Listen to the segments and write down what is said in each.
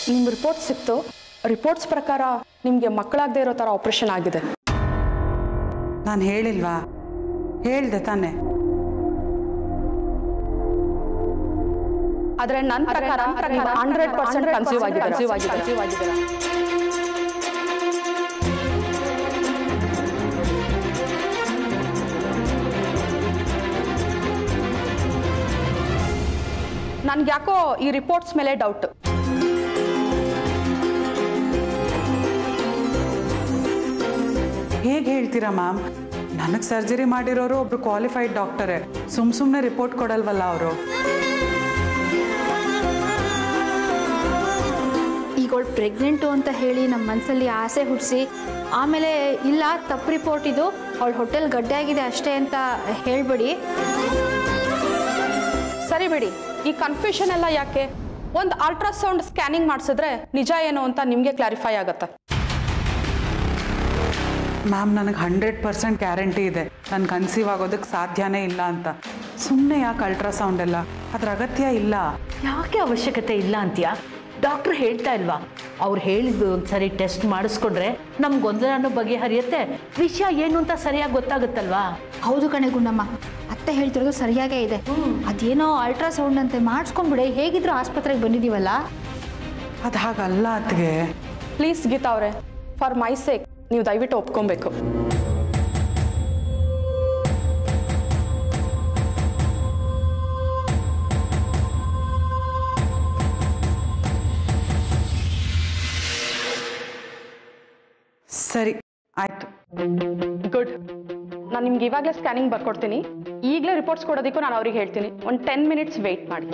ನಿಮ್ಮ ರಿಪೋರ್ಟ್ ಸಿಕ್ತು ರಿಪೋರ್ಟ್ಸ್ ಪ್ರಕಾರ ನಿಮಗೆ ಮಕ್ಕಳಾಗದೇ ಇರೋ ಥರ ಆಪ್ರೇಷನ್ ಆಗಿದೆ ನಾನು ಹೇಳಿಲ್ವಾ ಹೇಳ್ದೆ ತಾನೆ ಆದರೆ ನನ್ನ ಪ್ರಕಾರ ಹಂಡ್ರೆಡ್ ಪರ್ಸೆಂಟ್ ಕನ್ಸೀವ್ ಆಗಿದೆ ನನ್ಗೆ ಯಾಕೋ ಈ ರಿಪೋರ್ಟ್ಸ್ ಮೇಲೆ ಡೌಟ್ ಹೇಗೆ ಹೇಳ್ತೀರಾ ಮ್ಯಾಮ್ ನನಗೆ ಸರ್ಜರಿ ಮಾಡಿರೋರು ಒಬ್ರು ಕ್ವಾಲಿಫೈಡ್ ಡಾಕ್ಟರೇ ಸುಮ್ ಸುಮ್ಮನೆ ರಿಪೋರ್ಟ್ ಕೊಡಲ್ವಲ್ಲ ಅವರು ಈಗ ಅವಳು ಪ್ರೆಗ್ನೆಂಟು ಅಂತ ಹೇಳಿ ನಮ್ಮ ಮನಸ್ಸಲ್ಲಿ ಆಸೆ ಹುಟ್ಟಿಸಿ ಆಮೇಲೆ ಇಲ್ಲ ತಪ್ಪು ರಿಪೋರ್ಟ್ ಇದು ಅವಳ ಹೊಟ್ಟೆಲ್ ಗಡ್ಡೆ ಆಗಿದೆ ಅಷ್ಟೇ ಅಂತ ಹೇಳ್ಬೇಡಿ ಸರಿ ಬಿಡಿ ಈ ಕನ್ಫ್ಯೂಷನ್ ಎಲ್ಲ ಯಾಕೆ ಒಂದು ಅಲ್ಟ್ರಾಸೌಂಡ್ ಸ್ಕ್ಯಾನಿಂಗ್ ಮಾಡಿಸಿದ್ರೆ ನಿಜ ಏನು ಅಂತ ನಿಮಗೆ ಕ್ಲಾರಿಫೈ ಆಗುತ್ತೆ ಮ್ಯಾಮ್ ನನಗೆ ಹಂಡ್ರೆಡ್ ಪರ್ಸೆಂಟ್ ಗ್ಯಾರಂಟಿ ಇದೆ ನಾನು ಕನ್ಸೀವ್ ಆಗೋದಕ್ಕೆ ಸಾಧ್ಯನೇ ಇಲ್ಲ ಅಂತ ಸುಮ್ಮನೆ ಯಾಕೆ ಅಲ್ಟ್ರಾಸೌಂಡ್ ಎಲ್ಲ ಅದ್ರ ಅಗತ್ಯ ಇಲ್ಲ ಯಾಕೆ ಅವಶ್ಯಕತೆ ಇಲ್ಲ ಅಂತೀಯ ಡಾಕ್ಟ್ರ್ ಹೇಳ್ತಾ ಇಲ್ವಾ ಅವ್ರು ಹೇಳಿದ್ದು ಒಂದ್ಸರಿ ಟೆಸ್ಟ್ ಮಾಡಿಸ್ಕೊಂಡ್ರೆ ನಮ್ ಗೊಂದಲನೂ ಬಗೆಹರಿಯುತ್ತೆ ವಿಷಯ ಏನು ಅಂತ ಸರಿಯಾಗಿ ಗೊತ್ತಾಗುತ್ತಲ್ವಾ ಹೌದು ಕಣೆ ಗುಂಡಮ್ಮ ಅತ್ತೆ ಹೇಳ್ತಿರೋದು ಸರಿಯಾಗೇ ಇದೆ ಅದೇನೋ ಅಲ್ಟ್ರಾಸೌಂಡ್ ಅಂತೆ ಮಾಡಿಸ್ಕೊಂಡ್ಬಿಡೆ ಹೇಗಿದ್ರು ಆಸ್ಪತ್ರೆಗೆ ಬಂದಿದ್ದೀವಲ್ಲ ಅದು ಹಾಗಲ್ಲ ಅತ್ಗೆ ಪ್ಲೀಸ್ ಗೀತಾ ಅವರೇ ಫಾರ್ ಮೈ ಸೇಕ್ ನೀವು ದಯವಿಟ್ಟು ಒಪ್ಕೊಬೇಕು ಸರಿ ಆಯ್ತು ಗುಡ್ ನಾನು ನಿಮ್ಗೆ ಇವಾಗಲೇ ಸ್ಕ್ಯಾನಿಂಗ್ ಬರ್ಕೊಡ್ತೀನಿ ಈಗಲೇ ರಿಪೋರ್ಟ್ಸ್ ಕೊಡೋದಕ್ಕೂ ನಾನು ಅವ್ರಿಗೆ ಹೇಳ್ತೀನಿ ಒಂದು ಟೆನ್ ಮಿನಿಟ್ಸ್ ವೆಯ್ಟ್ ಮಾಡಿ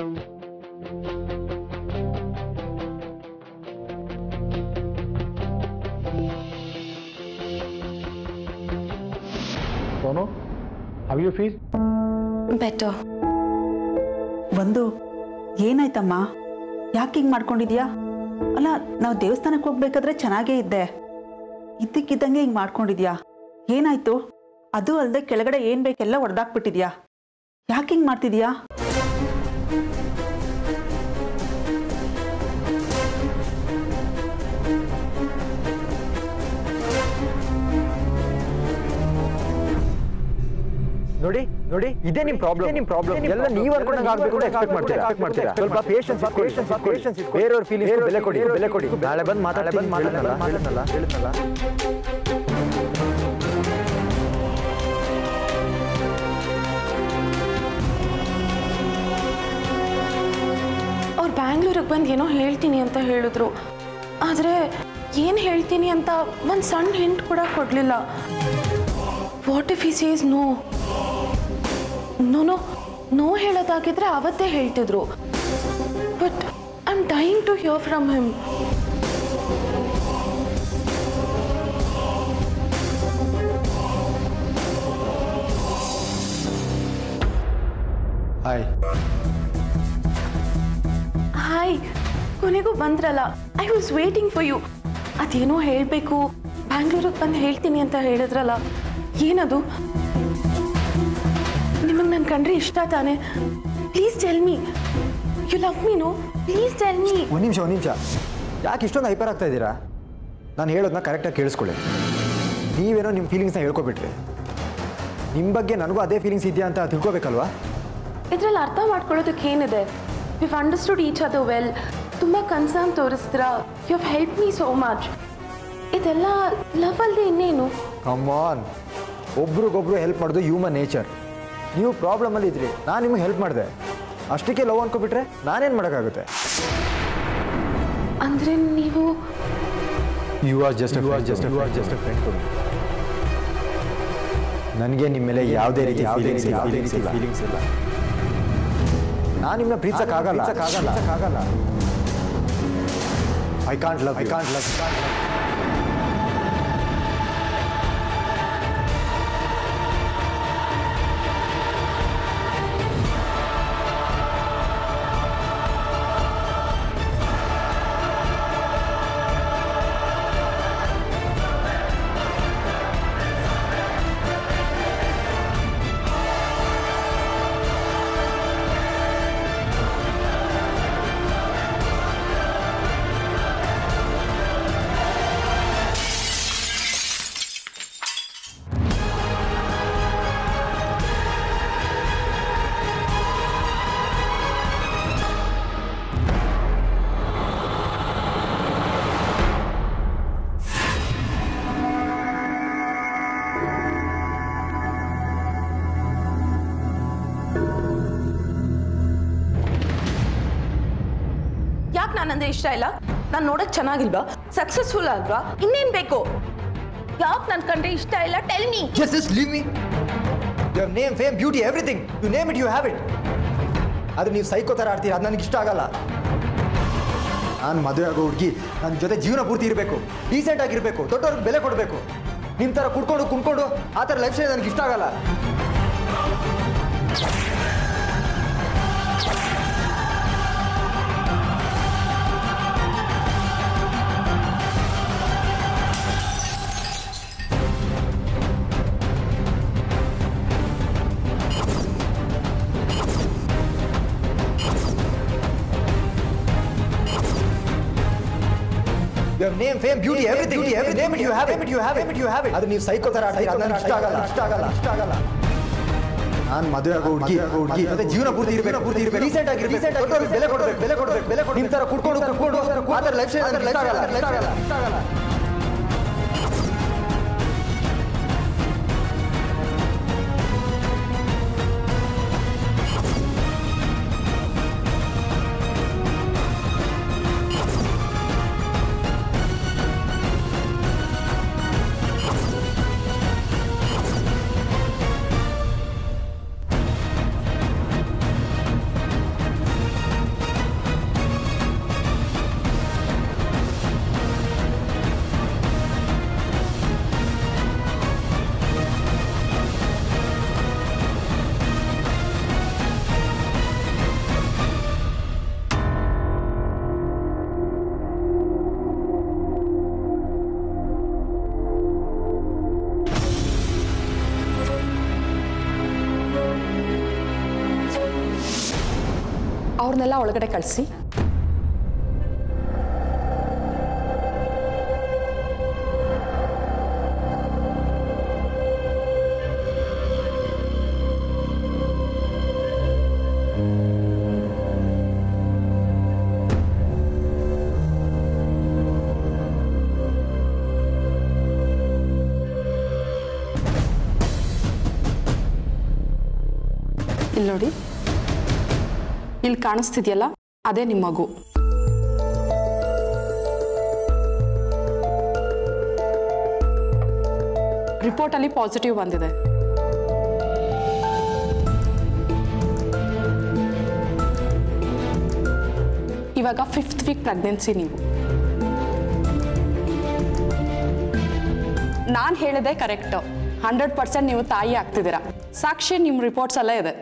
Sonu how you feel better ಒಂದು ಏನಾಯ್ತಮ್ಮ ಯಾಕೆ ಹಿಂಗೆ ಮಾಡ್ಕೊಂಡಿದ್ಯಾ ಅಲ್ಲ ನಾವು ದೇವಸ್ಥಾನಕ್ಕೆ ಹೋಗ್ಬೇಕಾದ್ರೆ ಚೆನ್ನಾಗೇ ಇದ್ದೆ ಇದ್ದಕ್ಕಿದ್ದಂಗೆ ಹಿಂಗೆ ಮಾಡ್ಕೊಂಡಿದ್ಯಾ ಏನಾಯ್ತು ಅದು ಅಲ್ಲದೆ ಕೆಳಗಡೆ ಏನು ಬೇಕೆಲ್ಲ ಹೊಡೆದಾಕ್ಬಿಟ್ಟಿದ್ಯಾ ಯಾಕೆ ಹಿಂಗೆ ಮಾಡ್ತಿದ್ಯಾ ನೋಡಿ ನೋಡಿ ಇದೇ ನಿಮ್ ಪ್ರಾಬ್ಲಮ್ ನಿಮ್ ಪ್ರಾಬ್ಲಮ್ ಎಲ್ಲ ನೀವು ಅನ್ಕೊಂಡಂಗೆ ಆಗ್ಬೇಕು ಅಂತ ಎಕ್ಸ್ಪೆಕ್ಟ್ ಮಾಡ್ತೀರಾ ಎಕ್ಸ್ಪೆಕ್ಟ್ ಮಾಡ್ತೀರಾ ಸ್ವಲ್ಪ ಪೇಷನ್ಸ್ ಪೇಷನ್ಸ್ ಪೇಷನ್ಸ್ ಬೇರೆಯವ್ರ ಫೀಲಿಂಗ್ಸ್ ಬೆಲೆ ಕೊಡಿ ಬೆಲೆ ಕೊಡಿ ನಾಳೆ ಬಂದು ಮಾತಾಡಿ ಬಂದು ಮಾತಾಡಲ್ಲ ಮಾತಾಡಲ್ಲ ಹೇಳುತ್ತಲ್ಲ ಅವ್ರು ಬ್ಯಾಂಗ್ಳೂರಿಗೆ ಬಂದು ಏನೋ ಹೇಳ್ತೀನಿ ಅಂತ ಹೇಳಿದ್ರು ಆದರೆ ಏನು ಹೇಳ್ತೀನಿ ಅಂತ ಒಂದು ಸಣ್ಣ ಹಿಂಟ್ ಕೂಡ ಕೊಡಲಿಲ್ಲ what if he says no no no no ಹೇಳೋದಾಗಿದ್ರೆ ಅವತ್ತೇ ಹೇಳ್ತಿದ್ರು but I am dying to hear from him hi hi ಕೊನೆಗೂ ಬಂದ್ರಲ್ಲ I was waiting for you ಅದೇನೋ ಹೇಳಬೇಕು ಬ್ಯಾಂಗ್ಳೂರಿಗೆ ಬಂದು ಹೇಳ್ತೀನಿ ಅಂತ ಹೇಳಿದ್ರಲ್ಲ ಏನದು ನಿಮಗೆ ನನ್ನ ಕಂಡ್ರೆ ಇಷ್ಟ ತಾನೆ please tell me you love me no please tell me ಒಂದು ನಿಮಿಷ ಒಂದು ನಿಮಿಷ ಯಾಕೆ ಇಷ್ಟೊಂದು ಹೈಪರ್ ಆಗ್ತಾ ಇದ್ದೀರಾ ನಾನು ಹೇಳೋದನ್ನ ಕರೆಕ್ಟಾಗಿ ಕೇಳಿಸ್ಕೊಳ್ಳಿ ನೀವೇನೋ ನಿಮ್ಮ ಫೀಲಿಂಗ್ಸ್ನ ಹೇಳ್ಕೊಬಿಟ್ರಿ ನಿಮ್ಮ ಬಗ್ಗೆ ನನಗೂ ಅದೇ ಫೀಲಿಂಗ್ಸ್ ಇದೆಯಾ ಅಂತ ತಿಳ್ಕೊಬೇಕಲ್ವಾ ಇದರಲ್ಲಿ ಅರ್ಥ ಮಾಡ್ಕೊಳ್ಳೋದಕ್ಕೆ ಏನಿದೆ ವಿವ್ ಅಂಡರ್ಸ್ಟುಡ್ ಈಚ್ ಅದು ವೆಲ್ ತುಂಬ ಕನ್ಸರ್ನ್ ತೋರಿಸ್ತೀರಾ you have help me so much ಇದೆಲ್ಲ ಲವ್ ಅಲ್ಲದೆ ಇನ್ನೇನು ಕಮಾನ್ ಒಬ್ರಿಗೊಬ್ರು ಹೆಲ್ಪ್ ಮಾಡೋದು ಹ್ಯೂಮನ್ ನೇಚರ್ ನೀವು ಪ್ರಾಬ್ಲಮಲ್ಲಿ ಇದ್ರಿ ನಾನು ನಿಮಗೆ ಹೆಲ್ಪ್ ಮಾಡಿದೆ ಅಷ್ಟಕ್ಕೆ ಲವ್ ಅನ್ಕೊಬಿಟ್ರೆ ನಾನೇನು ಮಾಡೋಕ್ಕಾಗುತ್ತೆ ಅಂದರೆ ನೀವು you are just you are just you are just friend ಕೊಡಿ ನನಗೆ ನಿಮ್ಮ ಮೇಲೆ ಯಾವುದೇ ರೀತಿ ಫೀಲಿಂಗ್ಸ್ ಇಲ್ಲ ಫೀಲಿಂಗ್ಸ್ ಇಲ್ಲ ಫೀಲಿಂಗ್ಸ್ ಇಲ್ಲ ನಾನು ನಿಮ್ಮನ್ನ ಪ್ರೀತಿಸಕ್ಕಾಗಲ್ಲ ಆಗಲ್ಲ ಆಗಲ್ಲ I can't love I can't love ನಾನಂದ್ರೆ ಇಷ್ಟ ಇಲ್ಲ ನಾನು ನೋಡಕ್ ಚೆನ್ನಾಗಿಲ್ವಾ ಸಕ್ಸಸ್ಫುಲ್ ಅಲ್ವಾ ಇನ್ನೇನ್ ಬೇಕು ಯಾಕೆ ನನ್ ಕಂಡ್ರೆ ಇಷ್ಟ ಇಲ್ಲ tell me Just, just leave me. You have name, fame, beauty, everything. You name it, you have it. ಆದ್ರೆ ನೀವು ಸೈಕೋ ಥರ ಆಡ್ತೀರ ಅದು ನನಗೆ ಇಷ್ಟ ಆಗಲ್ಲ ನಾನು ಮದುವೆ ಆಗೋ ಹುಡುಗಿ ನನ್ನ ಜೊತೆ ಜೀವನ ಪೂರ್ತಿ ಇರಬೇಕು ಡೀಸೆಂಟ್ ಆಗಿರಬೇಕು ದೊಡ್ಡವ್ರಿಗೆ ಬೆಲೆ ಕೊಡಬೇಕು ನಿಮ್ಮ ಥರ ಕುಡ್ಕೊಂಡು ಕುಣ್ಕೊಂಡು ಆ ಥರ ಲೈಫ್ ಸ್ಟೈಲ್ ನನಗೆ ಇಷ್ಟ ಆಗಲ್ಲ You have name, fame, beauty, everything. Beauty, everything. Name it, you have it. You have it. You have it. ಅದು ನೀವು ಸೈಕೋ ಥರ ಆಡ್ತೀರ ಅದು ನನಗೆ ಇಷ್ಟ ಆಗಲ್ಲ ಇಷ್ಟ ಆಗಲ್ಲ ಇಷ್ಟ ಆಗಲ್ಲ ನಾನು ಮದುವೆ ಆಗೋ ಹುಡುಗಿ ಹುಡುಗಿ ಜೊತೆ ಜೀವನ ಪೂರ್ತಿ ಇರಬೇಕು ಪೂರ್ತಿ ಇರಬೇಕು ಡೀಸೆಂಟ್ ಆಗಿರಬೇಕು ದೊಡ್ಡವ್ರಿಗೆ ಬೆಲೆ ಕೊಡಬೇಕು ಬೆಲೆ ಕೊಡಬೇಕು ಬೆಲೆ ಕೊಡಬೇಕು ನಿಮ್ಮ ಥರ ಕುಡ್ಕೊಂಡು ಕುಡ್ಕೊಂಡು ಆ ಥರ ಲೈಫ್ ಸ್ಟೈಲ್ ನನಗೆ ಇಷ್ಟ ಆಗಲ್ಲ ಇಷ್ಟ ಆಗಲ್ಲ ಇಷ್ಟ ಆಗಲ್ಲ ಅವ್ರನ್ನೆಲ್ಲ ಒಳಗಡೆ ಕಳಿಸಿ ಇಲ್ಲಿ ನೋಡಿ ಇಲ್ಲಿ ಕಾಣಿಸ್ತಿದೆಯಲ್ಲ ಅದೇ ನಿಮ್ಮ ಮಗು ರಿಪೋರ್ಟಲ್ಲಿ ಪಾಸಿಟಿವ್ ಬಂದಿದೆ ಇವಾಗ ಫಿಫ್ತ್ ವೀಕ್ ಪ್ರೆಗ್ನೆನ್ಸಿ ನೀವು ನಾನು ಹೇಳಿದೆ ಕರೆಕ್ಟ್ ಹಂಡ್ರೆಡ್ ಪರ್ಸೆಂಟ್ ನೀವು ತಾಯಿ ಆಗ್ತಿದ್ದೀರಾ ಸಾಕ್ಷಿ ನಿಮ್ಮ ರಿಪೋರ್ಟ್ಸ್ ಅಲ್ಲೇ ಇದೆ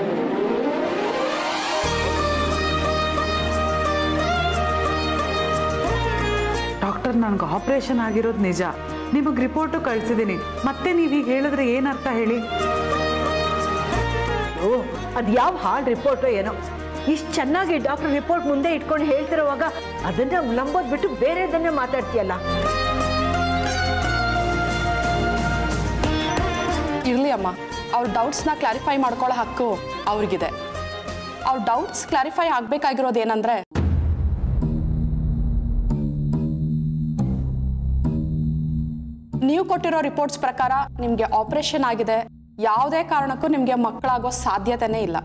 ಡಾಕ್ಟರ್ ನನಗೆ ಆಪ್ರೇಷನ್ ಆಗಿರೋದು ನಿಜ ನಿಮಗೆ ರಿಪೋರ್ಟು ಕಳಿಸಿದ್ದೀನಿ ಮತ್ತೆ ನೀವು ಹೀಗೆ ಹೇಳಿದ್ರೆ ಏನರ್ಥ ಹೇಳಿ ಓ ಅದು ಯಾವ ಹಾರ್ಡ್ ರಿಪೋರ್ಟೋ ಏನೋ ಇಷ್ಟು ಚೆನ್ನಾಗಿ ಡಾಕ್ಟರ್ ರಿಪೋರ್ಟ್ ಮುಂದೆ ಇಟ್ಕೊಂಡು ಹೇಳ್ತಿರುವಾಗ ಅದನ್ನ ನಂಬೋದ್ ಬಿಟ್ಟು ಬೇರೆದನ್ನೇ ಮಾತಾಡ್ತೀಯಲ್ಲ ಇರಲಿ ಅಮ್ಮ ಅವ್ರ ಡೌಟ್ಸ್ನ ಕ್ಲಾರಿಫೈ ಮಾಡ್ಕೊಳ್ಳೋ ಹಕ್ಕು ಅವ್ರಿಗಿದೆ ಅವ್ರ ಡೌಟ್ಸ್ ಕ್ಲಾರಿಫೈ ಆಗಬೇಕಾಗಿರೋದು ಏನಂದ್ರೆ ನೀವು ಕೊಟ್ಟಿರೋ ರಿಪೋರ್ಟ್ಸ್ ಪ್ರಕಾರ ನಿಮಗೆ ಆಪರೇಷನ್ ಆಗಿದೆ ಯಾವುದೇ ಕಾರಣಕ್ಕೂ ನಿಮಗೆ ಮಕ್ಕಳಾಗೋ ಸಾಧ್ಯತೆನೇ ಇಲ್ಲ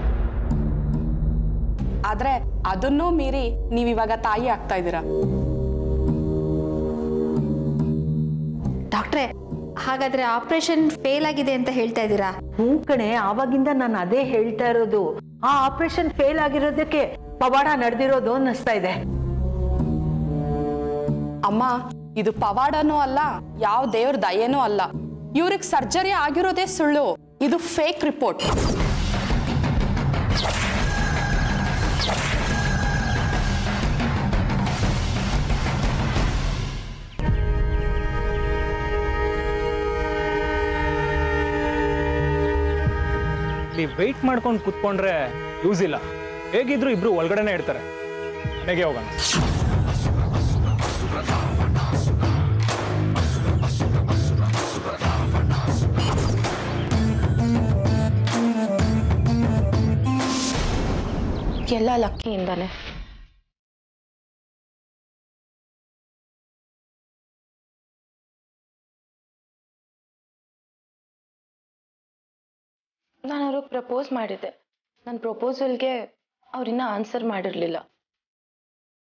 ಆದ್ರೆ ಅದನ್ನೂ ಮೀರಿ ನೀವಿವಾಗ ತಾಯಿ ಆಗ್ತಾ ಇದ್ದೀರಾ ಡಾಕ್ಟ್ರೆ ಹಾಗಾದ್ರೆ ಆಪರೇಷನ್ ಫೇಲ್ ಆಗಿದೆ ಅಂತ ಹೇಳ್ತಾ ಇದ್ದೀರಾ ಹ್ಞೂ ಕಣೆ ಆವಾಗಿಂದ ನಾನು ಅದೇ ಹೇಳ್ತಾ ಇರೋದು ಆ ಆಪರೇಷನ್ ಫೇಲ್ ಆಗಿರೋದಕ್ಕೆ ಪವಾಡ ನಡೆದಿರೋದು ಅನ್ನಿಸ್ತಾ ಇದೆ ಅಮ್ಮ ಇದು ಪವಾಡನೂ ಅಲ್ಲ ಯಾವ ದೇವ್ರ ದಯೆನೂ ಅಲ್ಲ ಇವ್ರಿಗೆ ಸರ್ಜರಿ ಆಗಿರೋದೇ ಸುಳ್ಳು ಇದು ಫೇಕ್ ರಿಪೋರ್ಟ್ ನೀವು ವೆಯ್ಟ್ ಮಾಡ್ಕೊಂಡು ಕೂತ್ಕೊಂಡ್ರೆ ಯೂಸ್ ಇಲ್ಲ ಹೇಗಿದ್ರು ಇಬ್ರು ಒಳಗಡೆನೆ ಇರ್ತಾರೆ ಮನೆಗೆ ಹೋಗೋಣ ಎಲ್ಲ ಲಕ್ಕಿಯಿಂದಾನೆ ನಾನು ಅವ್ರಿಗೆ ಪ್ರಪೋಸ್ ಮಾಡಿದ್ದೆ ನನ್ನ ಪ್ರಪೋಸಲ್ಗೆ ಅವ್ರಿನ್ನ ಆನ್ಸರ್ ಮಾಡಿರಲಿಲ್ಲ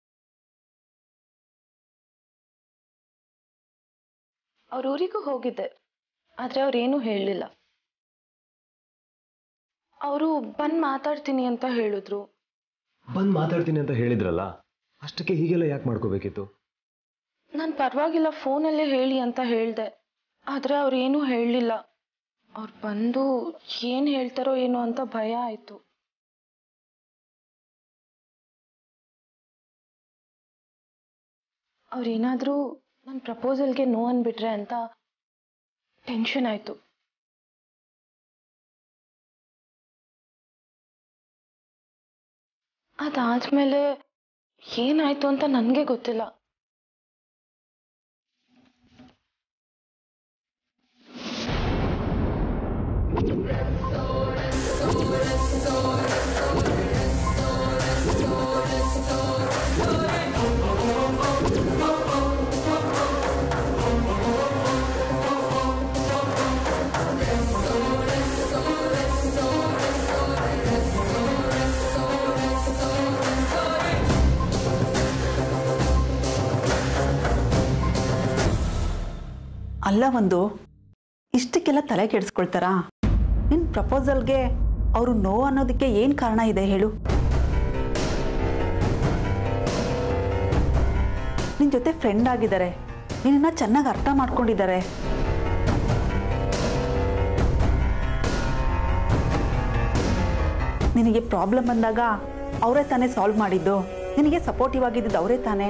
ಅವ್ರ ಊರಿಗೂ ಹೋಗಿದ್ದೆ ಆದರೆ ಅವ್ರೇನೂ ಹೇಳಲಿಲ್ಲ ಅವರು ಬಂದು ಮಾತಾಡ್ತೀನಿ ಅಂತ ಹೇಳಿದ್ರು ಬಂದು ಮಾತಾಡ್ತೀನಿ ಅಂತ ಹೇಳಿದ್ರಲ್ಲ ಅಷ್ಟಕ್ಕೆ ಹೀಗೆಲ್ಲ ಯಾಕೆ ಮಾಡ್ಕೋಬೇಕಿತ್ತು ನಾನು ಪರವಾಗಿಲ್ಲ ಫೋನಲ್ಲೇ ಹೇಳಿ ಅಂತ ಹೇಳಿದೆ ಆದರೆ ಅವ್ರೇನೂ ಹೇಳಲಿಲ್ಲ ಅವ್ರು ಬಂದು ಏನು ಹೇಳ್ತಾರೋ ಏನೋ ಅಂತ ಭಯ ಆಯಿತು ಅವ್ರೇನಾದರೂ ನನ್ನ ಪ್ರಪೋಸಲ್ಗೆ ನೋ ಅಂದ್ಬಿಟ್ರೆ ಅಂತ ಟೆನ್ಷನ್ ಆಯಿತು ಅದಾದ್ಮೇಲೆ ಏನಾಯ್ತು ಅಂತ ನನಗೆ ಗೊತ್ತಿಲ್ಲ ಅಲ್ಲ ಒಂದು ಇಷ್ಟಕ್ಕೆಲ್ಲ ತಲೆ ಕೆಡಿಸ್ಕೊಳ್ತಾರಾ ನಿನ್ನ ಪ್ರಪೋಸಲ್ಗೆ ಅವರು ನೋ ಅನ್ನೋದಕ್ಕೆ ಏನು ಕಾರಣ ಇದೆ ಹೇಳು ನಿನ್ನ ಜೊತೆ ಫ್ರೆಂಡ್ ಆಗಿದ್ದಾರೆ ನಿನ್ನನ್ನು ಚೆನ್ನಾಗಿ ಅರ್ಥ ಮಾಡ್ಕೊಂಡಿದ್ದಾರೆ ನಿನಗೆ ಪ್ರಾಬ್ಲಮ್ ಬಂದಾಗ ಅವರೇ ತಾನೇ ಸಾಲ್ವ್ ಮಾಡಿದ್ದು ನಿನಗೆ ಸಪೋರ್ಟಿವ್ ಆಗಿದ್ದು ಅವರೇ ತಾನೇ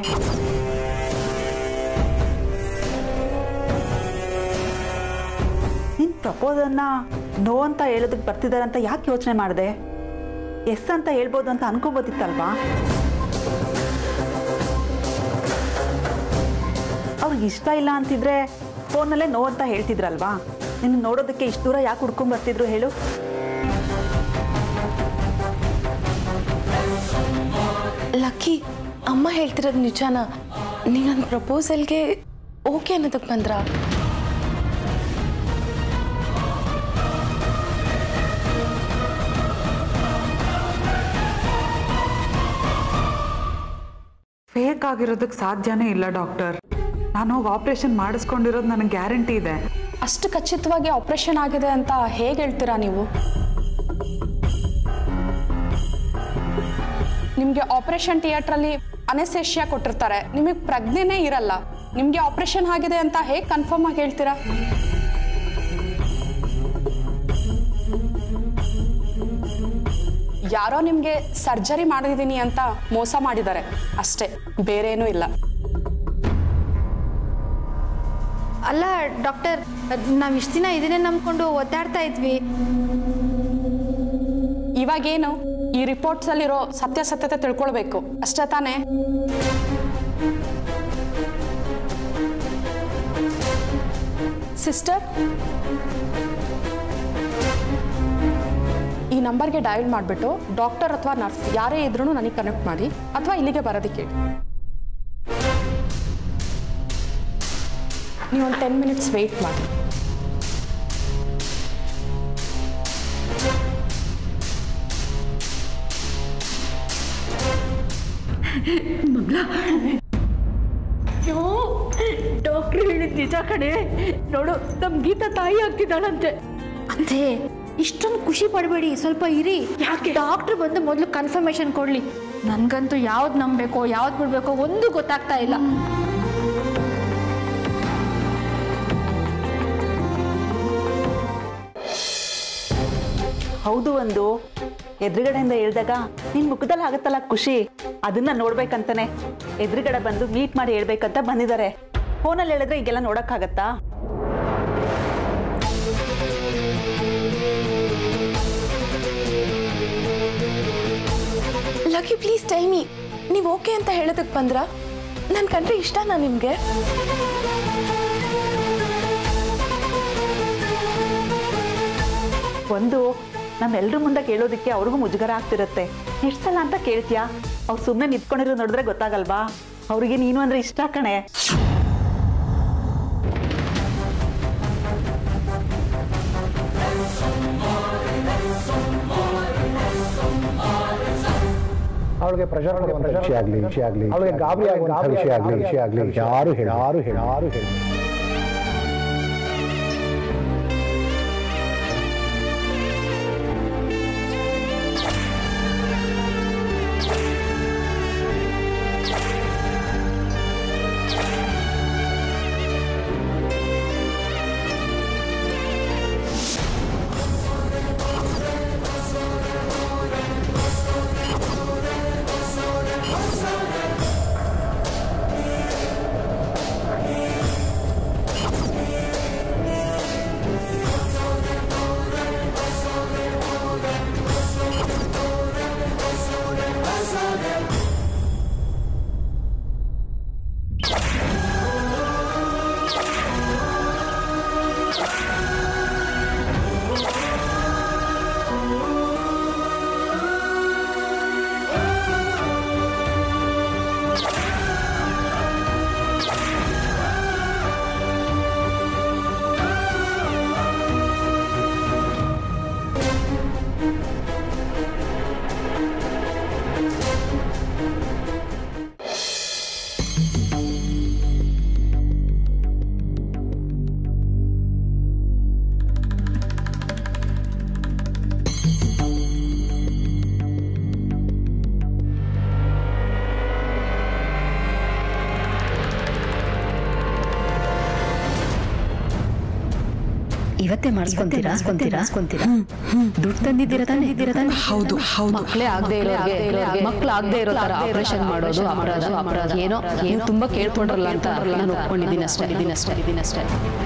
ನಿನ್ನ ಪ್ರಪೋಸಲ್ನ ನೋ ಅಂತ ಹೇಳೋದಕ್ಕೆ ಬರ್ತಿದ್ದಾರೆ ಅಂತ ಯಾಕೆ ಯೋಚನೆ ಮಾಡಿದೆ ಎಸ್ ಅಂತ ಹೇಳ್ಬೋದು ಅಂತ ಅನ್ಕೋಬೋದಿತ್ತಲ್ವಾ ಅವ್ರಿಗೆ ಇಷ್ಟ ಇಲ್ಲ ಅಂತಿದ್ರೆ ಫೋನಲ್ಲೇ ನೋ ಅಂತ ಹೇಳ್ತಿದ್ರಲ್ವಾ ನಿನ್ನ ನೋಡೋದಕ್ಕೆ ಇಷ್ಟು ದೂರ ಯಾಕೆ ಹುಡ್ಕೊಂಡ್ ಬರ್ತಿದ್ರು ಹೇಳು ಲಕ್ಕಿ ಅಮ್ಮ ಹೇಳ್ತಿರೋದು ನಿಜಾನ ನೀ ನನ್ನ ಪ್ರಪೋಸಲ್ಗೆ ಓಕೆ ಅನ್ನೋದಕ್ಕೆ ಬಂದ್ರಾ ಫೇಕ್ ಆಗಿರೋದಕ್ಕೆ ಸಾಧ್ಯನೇ ಇಲ್ಲ ಡಾಕ್ಟರ್ ನಾನು ಹೋಗಿ ಆಪ್ರೇಷನ್ ಮಾಡಿಸ್ಕೊಂಡಿರೋದು ನನಗೆ ಗ್ಯಾರಂಟಿ ಇದೆ ಅಷ್ಟು ಖಚಿತವಾಗಿ ಆಪರೇಷನ್ ಆಗಿದೆ ಅಂತ ಹೇಗೆ ಹೇಳ್ತೀರಾ ನೀವು ನಿಮಗೆ ಆಪರೇಷನ್ ಥಿಯೇಟ್ರಲ್ಲಿ ಅನೆಸೇಷಿಯಾ ಕೊಟ್ಟಿರ್ತಾರೆ ನಿಮಗೆ ಪ್ರಜ್ಞೆನೇ ಇರಲ್ಲ ನಿಮಗೆ ಆಪರೇಷನ್ ಆಗಿದೆ ಅಂತ ಹೇಗೆ ಕನ್ಫರ್ಮ್ ಆಗಿ ಹೇಳ್ತೀರಾ ಯಾರೋ ನಿಮಗೆ ಸರ್ಜರಿ ಮಾಡಿದ್ದೀನಿ ಅಂತ ಮೋಸ ಮಾಡಿದ್ದಾರೆ ಅಷ್ಟೇ ಬೇರೇನೂ ಇಲ್ಲ ಅಲ್ಲ ಡಾಕ್ಟರ್ ನಾವು ಇಷ್ಟು ದಿನ ಇದನ್ನೇ ನಂಬ್ಕೊಂಡು ಒದ್ದಾಡ್ತಾ ಇದ್ವಿ ಇವಾಗೇನು ಈ ರಿಪೋರ್ಟ್ಸ್ ಅಲ್ಲಿರೋ ಸತ್ಯಾಸತ್ಯತೆ ತಿಳ್ಕೊಳ್ಬೇಕು ಅಷ್ಟೇ ತಾನೇ ಸಿಸ್ಟರ್ ಈ ನಂಬರ್ಗೆ ಡಯಲ್ ಮಾಡಿಬಿಟ್ಟು ಡಾಕ್ಟರ್ ಅಥವಾ ನರ್ಸ್ ಯಾರೇ ಇದ್ರೂ ನನಗೆ ಕನೆಕ್ಟ್ ಮಾಡಿ ಅಥವಾ ಇಲ್ಲಿಗೆ ಬರೋದಕ್ಕೆ ಹೇಳಿ ನೀವು ಒಂದು ಟೆನ್ ಮಿನಿಟ್ಸ್ ವೆಯ್ಟ್ ಮಾಡಿ ಡಾಕ್ಟ್ರ್ ಹೇಳಿದ ನಿಜ ಕಣೆ ನೋಡು ನಮ್ ಗೀತಾ ತಾಯಿ ಆಗ್ತಿದ್ದಾಳಂತೆ ಅದೇ ಇಷ್ಟೊಂದು ಖುಷಿ ಪಡಬೇಡಿ ಸ್ವಲ್ಪ ಇರಿ ಯಾಕೆ ಡಾಕ್ಟರ್ ಬಂದು ಮೊದಲು ಕನ್ಫರ್ಮೇಶನ್ ಕೊಡ್ಲಿ ನನ್ಗಂತೂ ಯಾವ್ದು ನಂಬಬೇಕೋ ಯಾವ್ದು ಬಿಡ್ಬೇಕೋ ಒಂದು ಗೊತ್ತಾಗ್ತಾ ಇಲ್ಲ ಹೌದು ಒಂದು ಎದುರುಗಡೆಯಿಂದ ಹೇಳ್ದಾಗ ನಿನ್ ಮುಖದಲ್ಲಿ ಆಗುತ್ತಲ್ಲ ಖುಷಿ ಅದನ್ನ ನೋಡ್ಬೇಕಂತಾನೆ ಎದುರುಗಡೆ ಬಂದು ಮೀಟ್ ಮಾಡಿ ಹೇಳ್ಬೇಕಂತ ಬಂದಿದ್ದಾರೆ ಫೋನಲ್ಲಿ ಹೇಳಿದ್ರೆ ಈಗೆಲ್ಲ ನೋಡಕ್ಕಾಗತ್ತಾ ಲಕ್ಕಿ ಪ್ಲೀಸ್ ಟೆಲ್ ಮೀ ನೀವು ಓಕೆ ಅಂತ ಹೇಳೋದಕ್ಕೆ ಬಂದ್ರಾ ನನ್ನ ಕಂಡ್ರೆ ಇಷ್ಟನಾ ನಿಮಗೆ ಒಂದು ನಮ್ಮೆಲ್ರ ಮುಂದೆ ಕೇಳೋದಕ್ಕೆ ಅವ್ರಿಗೂ ಮುಜುಗರ ಆಗ್ತಿರುತ್ತೆ ಎಷ್ಟು ಸಲ ಅಂತ ಕೇಳ್ತೀಯಾ ಅವ್ರು ಸುಮ್ಮನೆ ನಿಂತ್ಕೊಂಡಿರೋ ನೋಡಿದ್ರೆ ಗೊತ್ತಾಗಲ್ವಾ ಅವ್ರಿಗೆ ನೀನು ಅಂದ್ರೆ ಇಷ್ಟ ಕಣೆ ಅವಳಿಗೆ ಪ್ರೆಷರ್ ಕೊಡುವಂಥ ವಿಷಯ ಆಗಲಿ ವಿಷಯ ಆಗಲಿ ಅವಳಿಗೆ ಗಾಬರಿ ಆಗುವಂಥ ವಿಷಯ ಆಗಲಿ ವಿಷಯ ಆಗಲಿ ಯಾರು ಹೇಳಿ ಯಾರು ಹೇಳಿ ಯಾರು ಹೇಳಿ ಇವತ್ತೇ ಮಾಡಿಸ್ಕೊಂತೀರಾ ಮಾಡಿಸ್ಕೊಂತೀರಾ ಮಾಡಿಸ್ಕೊಂತೀರಾ ದುಡ್ಡು ತಂದಿದ್ದೀರಾ ತಂದಿದ್ದೀರಾ ತಾನೆ ಹೌದು ಹೌದು ಮಕ್ಕಳೇ ಆಗದೆ ಇರೋರಿಗೆ ಮಕ್ಕಳು ಆಗದೆ ಇರೋ ತರ ಆಪರೇಷನ್ ಮಾಡೋದು ಅಪರಾಧ ಅಪರಾಧ ಏನೋ ಏನು ತುಂಬಾ ಕೇಳ್ಕೊಂಡ್ರಲ್ಲ ಅಂತ ನಾನು ಒಪ್ಕೊಂಡಿದ್ದೀನಿ ಅಷ್ಟೇ ಇದೀನಿ ಅಷ್ಟೇ ಇದೀನಿ ಅಷ್ಟೇ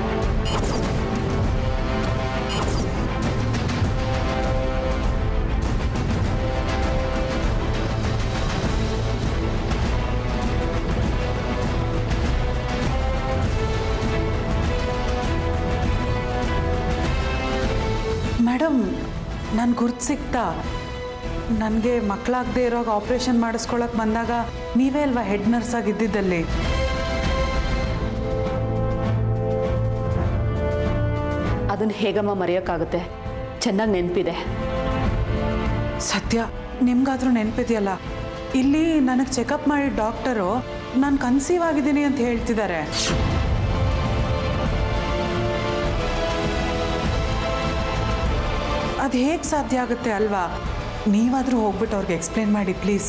ಮೇಡಮ್ ನಾನು ಗುರ್ತು ಸಿಕ್ತಾ ನನಗೆ ಮಕ್ಕಳಾಗದೆ ಇರೋವಾಗ ಆಪ್ರೇಷನ್ ಮಾಡಿಸ್ಕೊಳಕ್ಕೆ ಬಂದಾಗ ನೀವೇ ಅಲ್ವಾ ಹೆಡ್ ನರ್ಸ್ ಆಗಿದ್ದಿದ್ದಲ್ಲಿ ಅದನ್ನ ಹೇಗಮ್ಮ ಮರೆಯೋಕ್ಕಾಗುತ್ತೆ ಚೆನ್ನಾಗಿ ನೆನಪಿದೆ ಸತ್ಯ ನಿಮ್ಗಾದ್ರೂ ನೆನಪಿದೆಯಲ್ಲ ಇಲ್ಲಿ ನನಗೆ ಚೆಕಪ್ ಮಾಡಿ ಡಾಕ್ಟರು ನಾನು ಕನ್ಸೀವ್ ಆಗಿದ್ದೀನಿ ಅಂತ ಹೇಳ್ತಿದ್ದಾರೆ ಅದು ಹೇಗೆ ಸಾಧ್ಯ ಆಗುತ್ತೆ ಅಲ್ವಾ ನೀವಾದರೂ ಹೋಗ್ಬಿಟ್ಟು ಅವ್ರಿಗೆ ಎಕ್ಸ್ಪ್ಲೇನ್ ಮಾಡಿ ಪ್ಲೀಸ್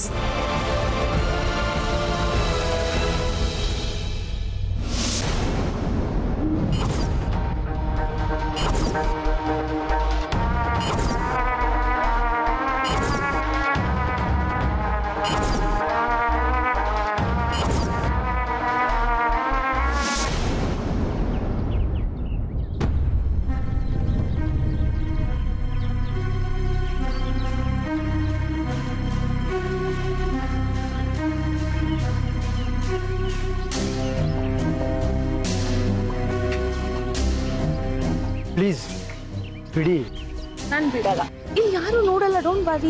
ಪ್ಲೀಸ್ ಬಿಡಿ ನಾನು ಬಿಡಲ್ಲ ಇಲ್ಲಿ ಯಾರು ನೋಡಲ್ಲ don't worry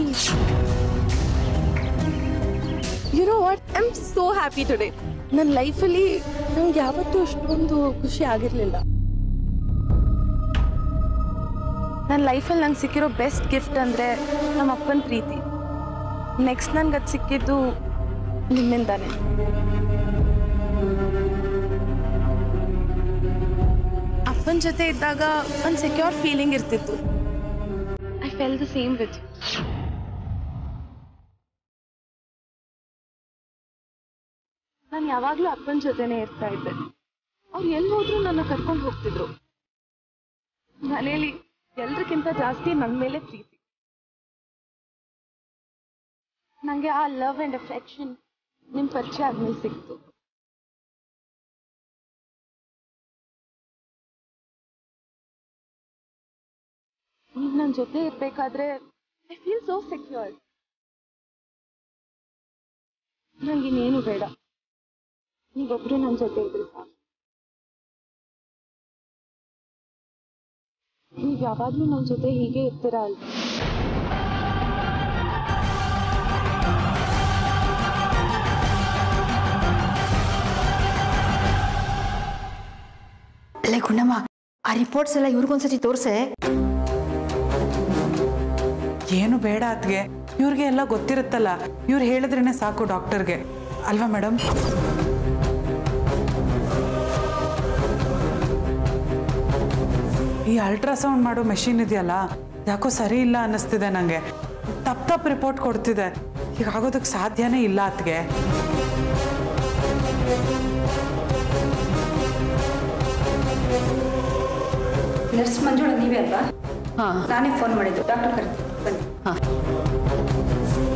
you know what I am so happy today ನನ್ನ ಲೈಫಲ್ಲಿ ನಂಗೆ ಯಾವತ್ತೂ ಅಷ್ಟೊಂದು ಖುಷಿ ಆಗಿರಲಿಲ್ಲ ನನ್ನ ಲೈಫಲ್ಲಿ ನಂಗೆ ಸಿಕ್ಕಿರೋ ಬೆಸ್ಟ್ ಗಿಫ್ಟ್ ಅಂದರೆ ನಮ್ಮ ಅಪ್ಪನ ಪ್ರೀತಿ ನೆಕ್ಸ್ಟ್ ನನ್ಗೆ ಅದು ಸಿಕ್ಕಿದ್ದು ನಿಮ್ಮಿಂದಾನೆ ಅಪ್ಪನ ಜೊತೆ ಇದ್ದಾಗ ಒಂದು ಸೆಕ್ಯೂರ್ ಫೀಲಿಂಗ್ ಇರ್ತಿತ್ತು I fell the same with ನಾನು ಯಾವಾಗಲೂ ಅಪ್ಪನ ಜೊತೆನೇ ಇರ್ತಾ ಇದ್ದೆ ಅವ್ರು ಎಲ್ಲಿ ಹೋದ್ರು ನನ್ನ ಕರ್ಕೊಂಡು ಹೋಗ್ತಿದ್ರು ಮನೇಲಿ ಎಲ್ರಿಗಿಂತ ಜಾಸ್ತಿ ನನ್ನ ಮೇಲೆ ಪ್ರೀತಿ ನನಗೆ ಆ ಲವ್ ಆ್ಯಂಡ್ ಅಫೆಕ್ಷನ್ ನಿಮ್ಮ ಪರಿಚಯ ಆದ್ಮೇಲೆ ಸಿಕ್ತು ನೀವು ನನ್ನ ಜೊತೆ ಇರಬೇಕಾದ್ರೆ ಐ ಫೀಲ್ ಸೋ ಸೆಕ್ಯೂರ್ ನಂಗೆ ಇನ್ನೇನು ಬೇಡ ನೀವೊಬ್ರು ನನ್ನ ಜೊತೆ ಇದ್ರಿ ಸಾಕು ನೀವು ಯಾವಾಗಲೂ ನನ್ನ ಜೊತೆ ಹೀಗೆ ಇರ್ತೀರಾ ಅಲ್ವಾ ಅಲ್ಲೇ ಗುಂಡಮ್ಮ ಆ ರಿಪೋರ್ಟ್ಸ್ ಎಲ್ಲ ಇವ್ರಿಗೊಂದ್ಸತಿ ತೋರ್ಸೆ ಏನು ಬೇಡ ಅತ್ಗೆ ಇವ್ರಿಗೆ ಎಲ್ಲ ಗೊತ್ತಿರುತ್ತಲ್ಲ ಇವ್ರು ಹೇಳಿದ್ರೇನೆ ಸಾಕು ಡಾಕ್ಟರ್ಗೆ ಅಲ್ವಾ ಮೇಡಮ್ ಈ ಅಲ್ಟ್ರಾಸೌಂಡ್ ಮಾಡೋ ಮೆಷಿನ್ ಇದೆಯಲ್ಲ ಯಾಕೋ ಸರಿ ಇಲ್ಲ ಅನ್ನಿಸ್ತಿದೆ ನನಗೆ ತಪ್ಪು ತಪ್ಪು ರಿಪೋರ್ಟ್ ಕೊಡ್ತಿದೆ ಹೀಗಾಗೋದಕ್ಕೆ ಸಾಧ್ಯನೇ ಇಲ್ಲ ಅತ್ಗೆ ನರ್ಸ್ ಮಂಜುಳ ನೀವೇ ಅಲ್ವಾ ಹಾಂ ನಾನೇ ಫೋನ್ ಮಾಡಿದ್ದು ಡಾಕ್ಟರ್ ಕರೆದು ಬನ್ನಿ ಹಾಂ